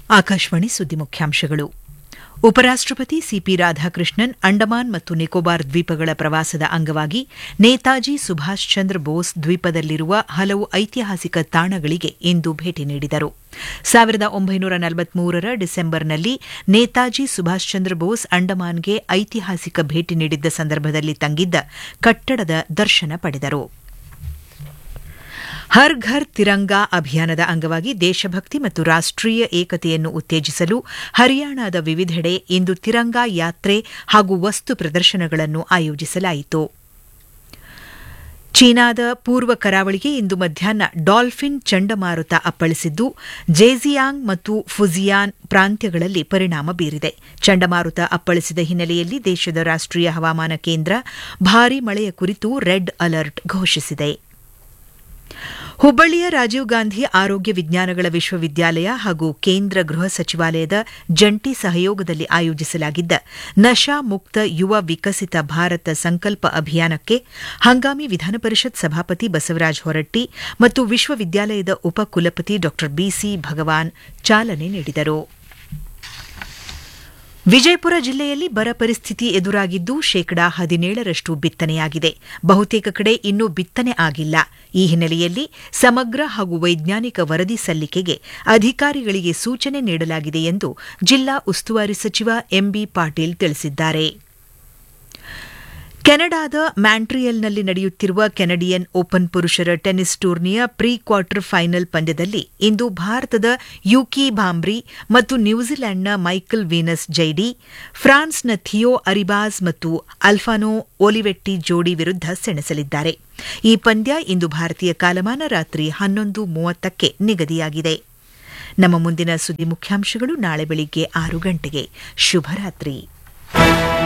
ಆಕಾಶವಾಣಿ ಸುದ್ದಿ ಮುಖ್ಯಾಂಶಗಳು ಉಪರಾಷ್ಟಪತಿ ಸಿಪಿ ರಾಧಾಕೃಷ್ಣನ್ ಅಂಡಮಾನ್ ಮತ್ತು ನಿಕೋಬಾರ್ ದ್ವೀಪಗಳ ಪ್ರವಾಸದ ಅಂಗವಾಗಿ ನೇತಾಜಿ ಸುಭಾಷ್ ಚಂದ್ರ ಬೋಸ್ ದ್ವೀಪದಲ್ಲಿರುವ ಹಲವು ಐತಿಹಾಸಿಕ ತಾಣಗಳಿಗೆ ಇಂದು ಭೇಟಿ ನೀಡಿದರು ಸಾವಿರದ ಒಂಬೈನೂರ ನಲವತ್ಮೂರರ ಡಿಸೆಂಬರ್ನಲ್ಲಿ ನೇತಾಜಿ ಸುಭಾಷ್ ಚಂದ್ರ ಬೋಸ್ ಅಂಡಮಾನ್ಗೆ ಐತಿಹಾಸಿಕ ಭೇಟಿ ನೀಡಿದ್ದ ಸಂದರ್ಭದಲ್ಲಿ ತಂಗಿದ್ದ ಕಟ್ಟಡದ ದರ್ಶನ ಪಡೆದರು ಹರ್ ಘರ್ ತಿರಂಗಾ ಅಭಿಯಾನದ ಅಂಗವಾಗಿ ದೇಶಭಕ್ತಿ ಮತ್ತು ರಾಷ್ಟೀಯ ಏಕತೆಯನ್ನು ಉತ್ತೇಜಿಸಲು ಹರಿಯಾಣದ ವಿವಿಧೆಡೆ ಇಂದು ತಿರಂಗಾ ಯಾತ್ರೆ ಹಾಗೂ ವಸ್ತು ಪ್ರದರ್ಶನಗಳನ್ನು ಆಯೋಜಿಸಲಾಯಿತು ಚೀನಾದ ಪೂರ್ವ ಕರಾವಳಿಗೆ ಇಂದು ಮಧ್ಯಾಹ್ನ ಡಾಲ್ಫಿನ್ ಚಂಡಮಾರುತ ಅಪ್ಪಳಿಸಿದ್ದು ಜೇಜಿಯಾಂಗ್ ಮತ್ತು ಫುಜಿಯಾನ್ ಪ್ರಾಂತ್ಯಗಳಲ್ಲಿ ಪರಿಣಾಮ ಬೀರಿದೆ ಚಂಡಮಾರುತ ಅಪ್ಪಳಿಸಿದ ಹಿನ್ನೆಲೆಯಲ್ಲಿ ದೇಶದ ರಾಷ್ಟೀಯ ಹವಾಮಾನ ಕೇಂದ್ರ ಭಾರೀ ಮಳೆಯ ಕುರಿತು ರೆಡ್ ಅಲರ್ಟ್ ಘೋಷಿಸಿದೆ ಹುಬ್ಬಳ್ಳಿಯ ರಾಜೀವ್ ಗಾಂಧಿ ಆರೋಗ್ಯ ವಿಜ್ಞಾನಗಳ ವಿಶ್ವವಿದ್ಯಾಲಯ ಹಾಗೂ ಕೇಂದ್ರ ಗೃಹ ಸಚಿವಾಲಯದ ಜಂಟಿ ಸಹಯೋಗದಲ್ಲಿ ಆಯೋಜಿಸಲಾಗಿದ್ದ ನಶಾ ಮುಕ್ತ ಯುವ ವಿಕಸಿತ ಭಾರತ ಸಂಕಲ್ಪ ಅಭಿಯಾನಕ್ಕೆ ಹಂಗಾಮಿ ವಿಧಾನಪರಿಷತ್ ಸಭಾಪತಿ ಬಸವರಾಜ ಹೊರಟ್ಟಿ ಮತ್ತು ವಿಶ್ವವಿದ್ಯಾಲಯದ ಉಪಕುಲಪತಿ ಡಾ ಬಿಸಿ ಭಗವಾನ್ ಚಾಲನೆ ನೀಡಿದರು ವಿಜಯಪುರ ಜಿಲ್ಲೆಯಲ್ಲಿ ಬರ ಪರಿಸ್ಥಿತಿ ಎದುರಾಗಿದ್ದು ಶೇಕಡಾ ಹದಿನೇಳರಷ್ಟು ಬಿತ್ತನೆಯಾಗಿದೆ ಬಹುತೇಕ ಕಡೆ ಇನ್ನೂ ಬಿತ್ತನೆ ಆಗಿಲ್ಲ ಈ ಹಿನ್ನೆಲೆಯಲ್ಲಿ ಸಮಗ್ರ ಹಾಗೂ ವೈಜ್ಞಾನಿಕ ವರದಿ ಸಲ್ಲಿಕೆಗೆ ಅಧಿಕಾರಿಗಳಿಗೆ ಸೂಚನೆ ನೀಡಲಾಗಿದೆ ಎಂದು ಜಿಲ್ಲಾ ಉಸ್ತುವಾರಿ ಸಚಿವ ಎಂಬಿ ಪಾಟೀಲ್ ತಿಳಿಸಿದ್ದಾರೆ ಕೆನಡಾದ ಮ್ಯಾಂಟ್ರಿಯಲ್ನಲ್ಲಿ ನಡೆಯುತ್ತಿರುವ ಕೆನಡಿಯನ್ ಓಪನ್ ಪುರುಷರ ಟೆನ್ನಿಸ್ ಟೂರ್ನಿಯ ಪ್ರೀ ಕ್ವಾರ್ಟರ್ ಫೈನಲ್ ಪಂದ್ಯದಲ್ಲಿ ಇಂದು ಭಾರತದ ಯುಕಿ ಭಾಂಬ್ರಿ ಮತ್ತು ನ್ಯೂಜಿಲೆಂಡ್ನ ಮೈಕಲ್ ವೀನಸ್ ಜೈಡಿ ಫ್ರಾನ್ಸ್ನ ಥಿಯೋ ಅರಿಬಾಸ್ ಮತ್ತು ಅಲ್ಫಾನೋ ಒಲಿವೆಟ್ಟಿ ಜೋಡಿ ವಿರುದ್ಧ ಸೆಣಸಲಿದ್ದಾರೆ ಈ ಪಂದ್ಯ ಇಂದು ಭಾರತೀಯ ಕಾಲಮಾನ ರಾತ್ರಿ ಹನ್ನೊಂದು ಮೂವತ್ತಕ್ಕೆ ನಿಗದಿಯಾಗಿದೆ ನಮ್ಮ ಮುಂದಿನ ಸುದ್ದಿ ಮುಖ್ಯಾಂಶಗಳು ನಾಳೆ ಬೆಳಿಗ್ಗೆ ಆರು ಗಂಟೆಗೆ ಶುಭರಾತ್ರಿ